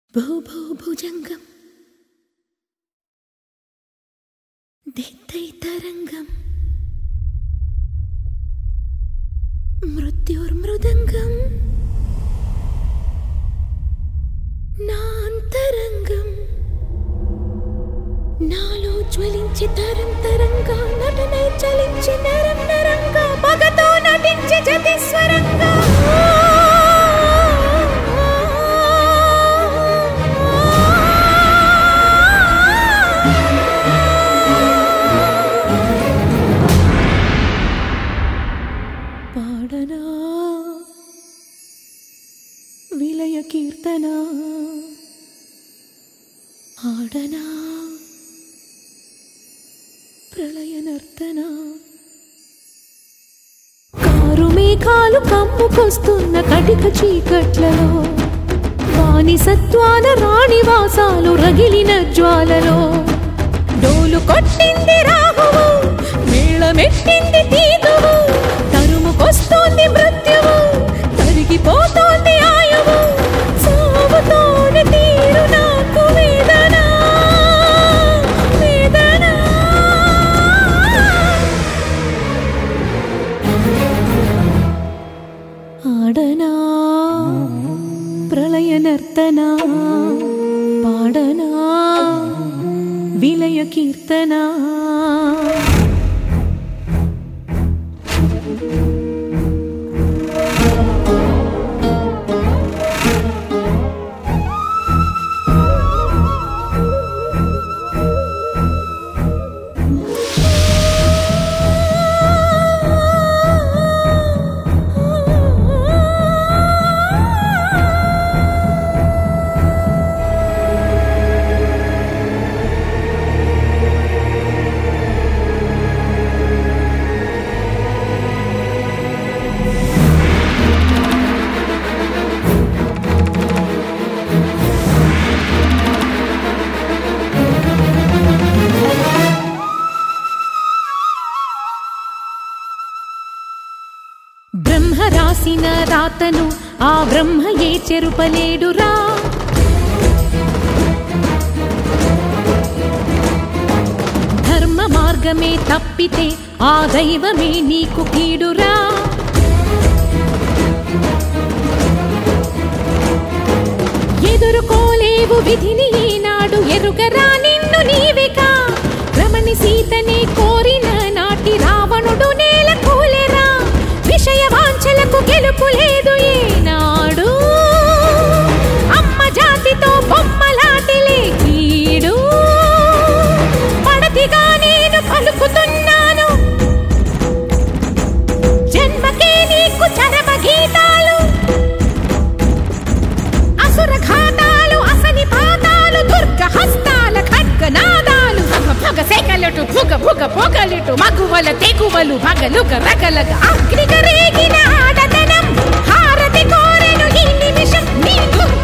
భూ భూ భుజంగం దిత్తై తరంగం మృత్యుర్మృదంగం నాంతరంగం నాలో జ్వలించి తరం తరంగా నటనై చలించి నరం నరంగా పగతో నటించి జతిస్వరంగా పాడనా విలయ కీర్తన ఆడనా ప్రళయ నర్తన కారు మేఘాలు కమ్ముకొస్తున్న కటిక చీకట్లలో వాని సత్వాన రాణి వాసాలు రగిలిన జ్వాలలో డోలు కొట్టింది రాహువు మేళమెట్టింది తీగువు తరుముకొస్తోంది మృత్యువు తరిగిపోతోంది ఆయువు సాగుతోంది తీరు నాకు వేదన వేదన ఆడనా ప్రళయ నర్తన పాడనా విలయ కీర్తన బ్రహ్మ రాసిన రాతను ఆ బ్రహ్మయే చెరుపలేడురా ధర్మ మార్గమే తప్పితే ఆ దైవమే నీకు కీడురా ఎదుర్కోలేవు విధిని ఈనాడు ఎరుగరా నిన్ను నీవిగా రమణి సీతని కోరిన నాటి రావణుడు నేల కూలెరా విషయ వాంఛలకు గెలుపు లేదు ఏనాడు అమ్మ జాతితో బొమ్మలాటిలే కీడు పడతిగా నేను పలుకుతున్నాను జన్మకే నీకు చరమ గీతాలు అసుర ఘాతాలు అసని పాతాలు దుర్గ హస్తాల ఖడ్గనాదాలు భగ భగ సెగలటు భుగ భుగ పొగలిటు మగువల తెగువలు భగలుగ రగలగ అగ్నిగ రేగిన ఆడదనం హారతి కోరెను ఈ నిమిషం నీ దుర్గ